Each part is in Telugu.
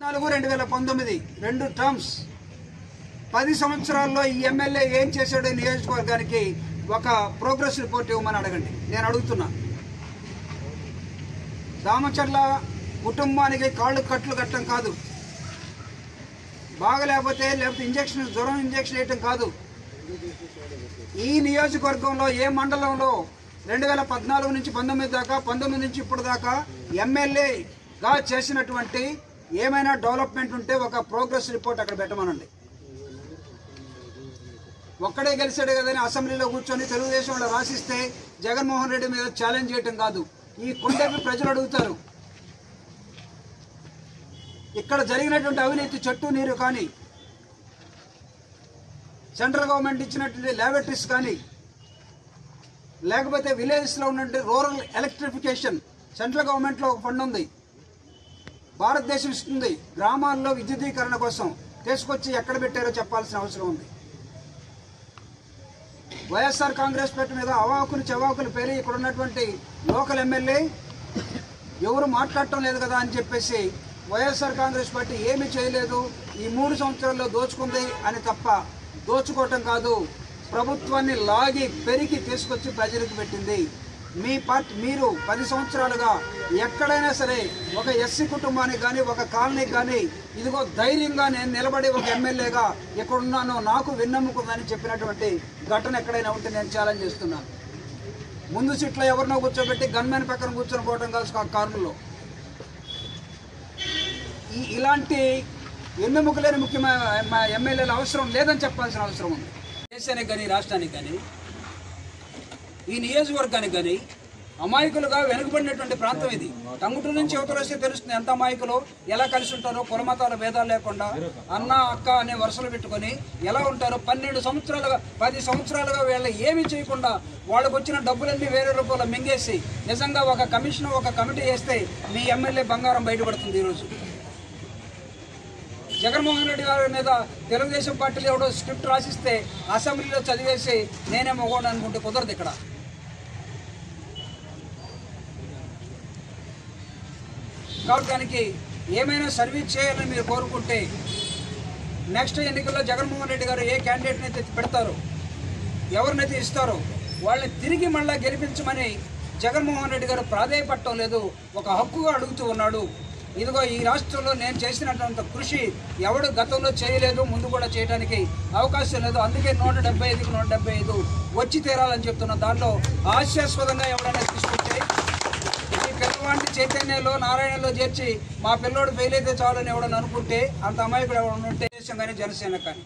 పద్నాలుగు రెండు వేల పంతొమ్మిది రెండు టర్మ్స్ పది సంవత్సరాల్లో ఈ ఎమ్మెల్యే ఏం చేశాడో ఈ నియోజకవర్గానికి ఒక ప్రోగ్రెస్ రిపోర్ట్ ఇవ్వమని అడగండి నేను అడుగుతున్నా దామచర్ల కుటుంబానికి కాళ్ళు కట్లు కట్టడం కాదు బాగలేకపోతే లేకపోతే ఇంజక్షన్ జ్వరం ఇంజక్షన్ వేయటం కాదు ఈ నియోజకవర్గంలో ఏ మండలంలో రెండు వేల పద్నాలుగు నుంచి పంతొమ్మిది దాకా పంతొమ్మిది నుంచి ఇప్పుడు దాకా ఎమ్మెల్యేగా చేసినటువంటి ఏమైనా డెవలప్మెంట్ ఉంటే ఒక ప్రోగ్రెస్ రిపోర్ట్ అక్కడ పెట్టమనండి ఒక్కడే గెలిచాడు కదని అసెంబ్లీలో కూర్చొని తెలుగుదేశం వాళ్ళు రాసిస్తే జగన్మోహన్ రెడ్డి మీద ఛాలెంజ్ చేయటం కాదు ఈ కొండపి ప్రజలు అడుగుతారు ఇక్కడ జరిగినటువంటి అవినీతి చెట్టు నీరు కానీ సెంట్రల్ గవర్నమెంట్ ఇచ్చినటువంటి ల్యాబొరేటరీస్ కానీ లేకపోతే విలేజెస్లో ఉన్నటువంటి రూరల్ ఎలక్ట్రిఫికేషన్ సెంట్రల్ గవర్నమెంట్లో ఒక ఫండ్ ఉంది భారతదేశం ఇస్తుంది గ్రామాల్లో విద్యుదీకరణ కోసం తీసుకొచ్చి ఎక్కడ పెట్టారో చెప్పాల్సిన అవసరం ఉంది వైఎస్ఆర్ కాంగ్రెస్ పార్టీ మీద అవాకులు చవాకులు పేరి ఇక్కడ ఉన్నటువంటి లోకల్ ఎమ్మెల్యే ఎవరు మాట్లాడటం లేదు కదా అని చెప్పేసి వైఎస్ఆర్ కాంగ్రెస్ పార్టీ ఏమీ చేయలేదు ఈ మూడు సంవత్సరాల్లో దోచుకుంది అని తప్ప దోచుకోవటం కాదు ప్రభుత్వాన్ని లాగి పెరిగి తీసుకొచ్చి ప్రజలకు పెట్టింది మీ పార్టీ మీరు పది సంవత్సరాలుగా ఎక్కడైనా సరే ఒక ఎస్సీ కుటుంబానికి కానీ ఒక కాలనీకి కానీ ఇదిగో ధైర్యంగా నేను నిలబడి ఒక ఎమ్మెల్యేగా ఎక్కడున్నానో నాకు విన్నమ్ముకుందని చెప్పినటువంటి ఘటన ఎక్కడైనా ఉంటే నేను ఛాలెంజ్ చేస్తున్నాను ముందు సీట్లో ఎవరినో కూర్చోబెట్టి గన్మెన్ పక్కన కూర్చొని పోవడం కాదు ఆ కారులో ఈ ఇలాంటి వెన్నెముక లేని ముఖ్యమైన ఎమ్మెల్యేల అవసరం లేదని చెప్పాల్సిన అవసరం ఉంది దేశానికి కానీ రాష్ట్రానికి కానీ ఈ నియోజకవర్గానికి కానీ అమాయకులుగా వెనుకబడినటువంటి ప్రాంతం ఇది టంగుటూరు నుంచి యువతలు వస్తే తెలుస్తుంది ఎంత అమాయకులు ఎలా కలిసి ఉంటారో కులమతాల భేదాలు లేకుండా అన్న అక్క అనే వరుసలు పెట్టుకొని ఎలా ఉంటారో పన్నెండు సంవత్సరాలుగా పది సంవత్సరాలుగా వీళ్ళు ఏమీ చేయకుండా వాళ్ళకు వచ్చిన డబ్బులన్నీ వేరే రూపంలో మింగేసి నిజంగా ఒక కమిషన్ ఒక కమిటీ వేస్తే మీ ఎమ్మెల్యే బంగారం బయటపడుతుంది ఈరోజు జగన్మోహన్ రెడ్డి గారి మీద తెలుగుదేశం పార్టీలో ఎవడో స్క్రిప్ట్ రాసిస్తే అసెంబ్లీలో చదివేసి నేనే మగోడు అనుకుంటే కుదరదు ఇక్కడ కాబట్టి దానికి ఏమైనా సర్వీస్ చేయాలని మీరు కోరుకుంటే నెక్స్ట్ ఎన్నికల్లో జగన్మోహన్ రెడ్డి గారు ఏ క్యాండిడేట్ని అయితే పెడతారో ఎవరినైతే ఇస్తారో వాళ్ళని తిరిగి మళ్ళా గెలిపించమని జగన్మోహన్ రెడ్డి గారు ప్రాధేయపడటం లేదు ఒక హక్కుగా అడుగుతూ ఉన్నాడు ఇదిగో ఈ రాష్ట్రంలో నేను చేసినటువంటి కృషి ఎవడు గతంలో చేయలేదు ముందు కూడా చేయడానికి అవకాశం లేదు అందుకే నూట డెబ్బై ఐదుకి నూట డెబ్బై ఐదు వచ్చి తీరాలని చెప్తున్నా దాంట్లో హాస్యాస్పదంగా ఎవడైనా తీసుకుంటే ఈ పిల్లవాడిని చైతన్యంలో నారాయణలో చేర్చి మా పిల్లోడు ఫెయిల్ అయితే చాలని ఎవడని అనుకుంటే అంత అమాయకుడు ఎవడని ఉంటే దేశం కానీ జనసేన కానీ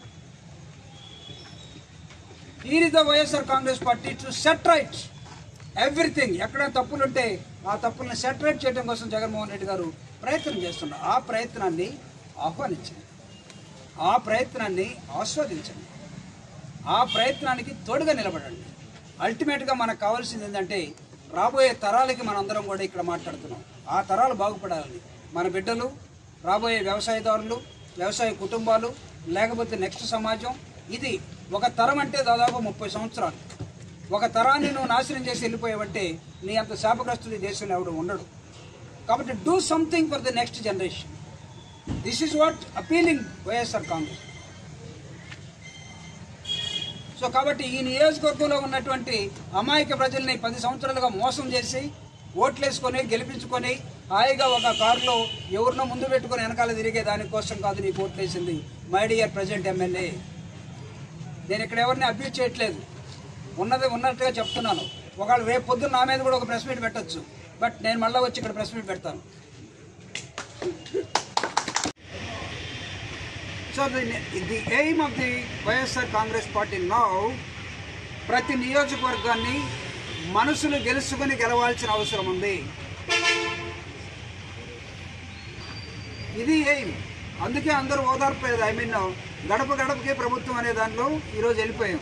ఈ the YSR Congress party to set right everything ఎక్కడ తప్పులుంటే ఆ తప్పుల్ని సెట్ రైట్ చేయడం కోసం జగన్మోహన్ రెడ్డి గారు ప్రయత్నం చేస్తున్నారు ఆ ప్రయత్నాన్ని ఆహ్వానించండి ఆ ప్రయత్నాన్ని ఆస్వాదించండి ఆ ప్రయత్నానికి తోడుగా నిలబడండి అల్టిమేట్గా మనకు కావాల్సింది ఏంటంటే రాబోయే తరాలకి మనందరం కూడా ఇక్కడ మాట్లాడుతున్నాం ఆ తరాలు బాగుపడాలి మన బిడ్డలు రాబోయే వ్యవసాయదారులు వ్యవసాయ కుటుంబాలు లేకపోతే నెక్స్ట్ సమాజం ఇది ఒక తరం అంటే దాదాపు ముప్పై సంవత్సరాలు ఒక తరాన్ని నువ్వు నాశనం చేసి వెళ్ళిపోయావంటే నీ అంత శాపగ్రస్తుడు ఈ దేశంలో ఎవడు ఉండడు కాబట్టి do something for the next generation this is what appealing YSR Congress so కాబట్టి ఈ నియోజకవర్గంలో ఉన్నటువంటి అమాయక ప్రజల్ని పది సంవత్సరాలుగా మోసం చేసి ఓట్లేసుకొని గెలిపించుకొని హాయిగా ఒక కారులో ఎవరినో ముందు పెట్టుకొని వెనకాల తిరిగే దానికోసం కాదు నీకు ఓట్లేసింది మై డియర్ ప్రజెంట్ ఎమ్మెల్యే నేను ఇక్కడ ఎవరిని అబ్యూజ్ చేయట్లేదు ఉన్నది ఉన్నట్టుగా చెప్తున్నాను ఒకవేళ రేపు పొద్దున్న నా మీద కూడా ఒక ప్రెస్ మీట్ పెట్టొచ్చు బట్ నేను మళ్ళీ వచ్చి ఇక్కడ ప్రెస్ మీట్ పెడతాను so the the aim of the YSR Congress party now ప్రతి నియోజకవర్గాన్ని మనసులు గెలుచుకొని గెలవాల్సిన అవసరం ఉంది ఇది ఎయిమ్ అందుకే అందరూ ఓదార్పోయేది ఐ మీన్ గడప గడపకే ప్రభుత్వం అనే దానిలో ఈరోజు వెళ్ళిపోయాం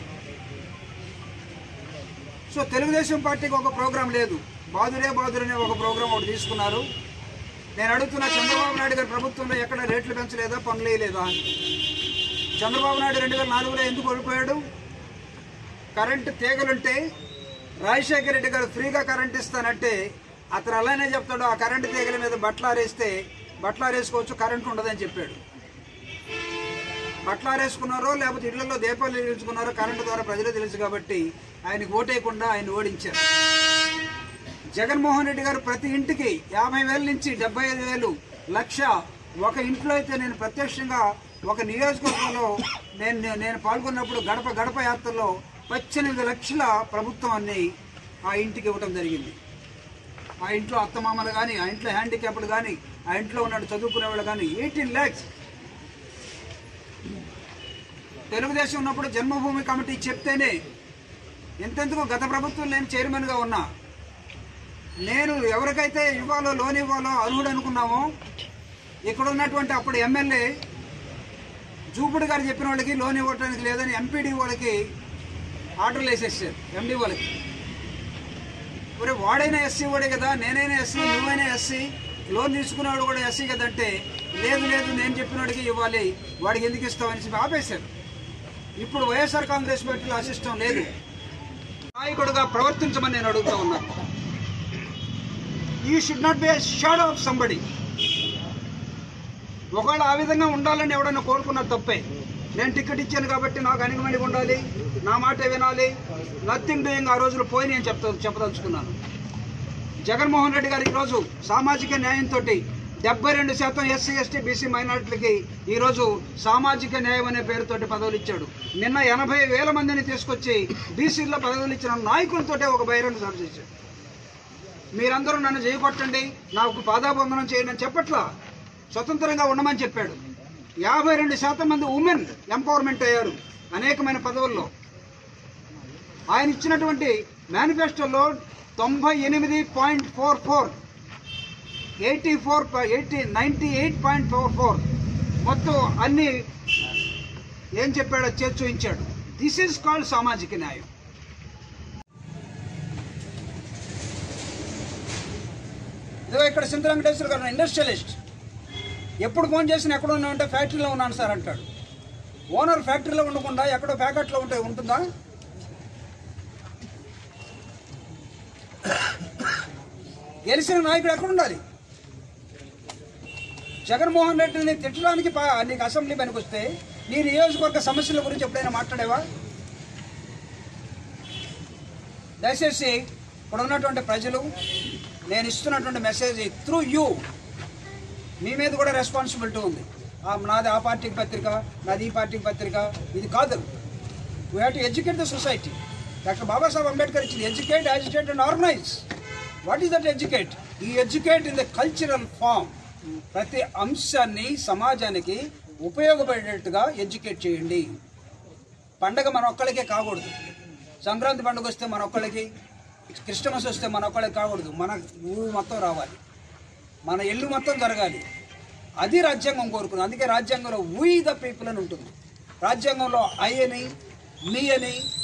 సో తెలుగుదేశం పార్టీకి ఒక ప్రోగ్రాం లేదు బాదురే బాదురనే ఒక ప్రోగ్రాం ఒకటి తీసుకున్నారు నేను అడుగుతున్న చంద్రబాబు నాయుడు గారి ప్రభుత్వంలో ఎక్కడ రేట్లు పెంచలేదా పనులు వేయలేదా చంద్రబాబు నాయుడు రెండు వేల నాలుగులో ఎందుకు ఓడిపోయాడు కరెంటు తీగలుంటే రాజశేఖర రెడ్డి గారు ఫ్రీగా కరెంట్ ఇస్తానంటే అతను అలానే చెప్తాడు ఆ కరెంటు తీగల మీద బట్టలు ఆరేస్తే బట్టలారేసుకోవచ్చు కరెంట్ ఉండదని చెప్పాడు బట్టలారేసుకున్నారో లేకపోతే ఇళ్లలో దీపాలు వెలిగించుకున్నారో కరెంటు ద్వారా ప్రజలు తెలుసు కాబట్టి ఆయనకు ఓటేయకుండా ఆయన ఓడించారు జగన్మోహన్ రెడ్డి గారు ప్రతి ఇంటికి యాభై వేల నుంచి డెబ్బై ఐదు వేలు లక్ష ఒక ఇంట్లో అయితే నేను ప్రత్యక్షంగా ఒక నియోజకవర్గంలో నేను నేను పాల్గొన్నప్పుడు గడప గడప యాత్రలో పద్దెనిమిది లక్షల ప్రభుత్వాన్ని ఆ ఇంటికి ఇవ్వడం జరిగింది ఆ ఇంట్లో అత్తమామలు కానీ ఆ ఇంట్లో హ్యాండిక్యాప్డ్ కానీ ఆ ఇంట్లో ఉన్న చదువుకునే వాళ్ళు కానీ ఎయిటీన్ ల్యాక్స్ తెలుగుదేశం ఉన్నప్పుడు జన్మభూమి కమిటీ చెప్తేనే ఎంతెందుకు గత ప్రభుత్వం నేను చైర్మన్గా ఉన్నా నేను ఎవరికైతే ఇవ్వాలో లోన్ ఇవ్వాలో అర్హుడు అనుకున్నామో ఇక్కడ ఉన్నటువంటి అప్పుడు ఎమ్మెల్యే జూపుడు గారు చెప్పిన వాళ్ళకి లోన్ ఇవ్వడానికి లేదని ఎంపీడీ వాళ్ళకి ఆర్డర్లు వేసేసారు ఎండి వాళ్ళకి మరి వాడైనా ఎస్సీ వాడే కదా నేనైనా ఎస్సీ నువ్వైనా ఎస్సీ లోన్ తీసుకున్నవాడు కూడా ఎస్సీ కదంటే లేదు లేదు నేను చెప్పినోడికి ఇవ్వాలి వాడికి ఎందుకు ఇస్తామని చెప్పి ఆపేశారు ఇప్పుడు వైఎస్ఆర్ కాంగ్రెస్ పార్టీలో ఆ సిస్టమ్ లేదు నాయకుడుగా ప్రవర్తించమని నేను అడుగుతా ఉన్నాను you should not be shadow of somebody ఒకవేళ ఆ విధంగా ఉండాలని ఎవడన్నా కోరుకున్న తప్పే నేను టికెట్ ఇచ్చాను కాబట్టి నాకు అనుగుమణి ఉండాలి నా మాట వినాలి నథింగ్ డూయింగ్ ఆ రోజులు పోయి నేను చెప్తా చెప్పదలుచుకున్నాను జగన్మోహన్ రెడ్డి గారు ఈరోజు సామాజిక న్యాయంతో డెబ్బై రెండు శాతం ఎస్సీ ఎస్టీ బీసీ మైనార్టీలకి ఈరోజు సామాజిక న్యాయం అనే పేరుతోటి పదవులు ఇచ్చాడు నిన్న ఎనభై వేల మందిని తీసుకొచ్చి బీసీల్లో పదవులు ఇచ్చిన నాయకులతోటే ఒక బహిరంగ సభ చేశాడు మీరందరూ నన్ను చేయకొట్టండి నాకు పాదాబంధనం చేయండి అని చెప్పట్లా స్వతంత్రంగా ఉండమని చెప్పాడు యాభై రెండు శాతం మంది ఉమెన్ ఎంపవర్మెంట్ అయ్యారు అనేకమైన పదవుల్లో ఆయన ఇచ్చినటువంటి మేనిఫెస్టోలో తొంభై ఎనిమిది point four four eighty four eighty ninety eight point four four మొత్తం అన్ని ఏం చెప్పాడో చేసి చూపించాడు దిస్ ఈజ్ కాల్డ్ సామాజిక న్యాయం ఇదిగో ఇక్కడ సింత వెంకటేశ్వర గారు ఇండస్ట్రియలిస్ట్ ఎప్పుడు ఫోన్ చేసినా ఎక్కడ ఉన్నామంటే ఫ్యాక్టరీలో ఉన్నాను సార్ అంటాడు ఓనర్ ఫ్యాక్టరీలో ఉండకుండా ఎక్కడో ప్యాకెట్లో ఉంటే ఉంటుందా గెలిచిన నాయకుడు ఎక్కడ ఉండాలి జగన్మోహన్ రెడ్డిని తిట్టడానికి పా- నీకు అసెంబ్లీ పనికి వస్తే నీ నియోజకవర్గ సమస్యల గురించి ఎప్పుడైనా మాట్లాడేవా దయచేసి ఇక్కడ ఉన్నటువంటి ప్రజలు నేను ఇస్తున్నటువంటి మెసేజ్ త్రూ యూ మీ మీద కూడా రెస్పాన్సిబిలిటీ ఉంది ఆ, నాది ఆ పార్టీకి పత్రిక నాది ఈ పార్టీకి పత్రిక ఇది కాదు we have to educate the society doctor Babasaheb Ambedkar ఇచ్చింది educate agitate and organise what is that educate ఈ educate in the cultural form ప్రతి అంశాన్ని సమాజానికి ఉపయోగపడేట్టుగా ఎడ్యుకేట్ చేయండి పండగ మన ఒక్కళ్ళకే కాకూడదు సంక్రాంతి పండుగ వస్తే మన ఒక్కళ్ళకి క్రిస్టమస్ వస్తే మన ఒక్కళ్ళకి కాకూడదు మన ఊరు మొత్తం రావాలి మన ఇల్లు మొత్తం జరగాలి అది రాజ్యాంగం కోరుకుంది అందుకే రాజ్యాంగంలో వీ ద పీపుల్ అని ఉంటుంది రాజ్యాంగంలో ఐ అని మీ అని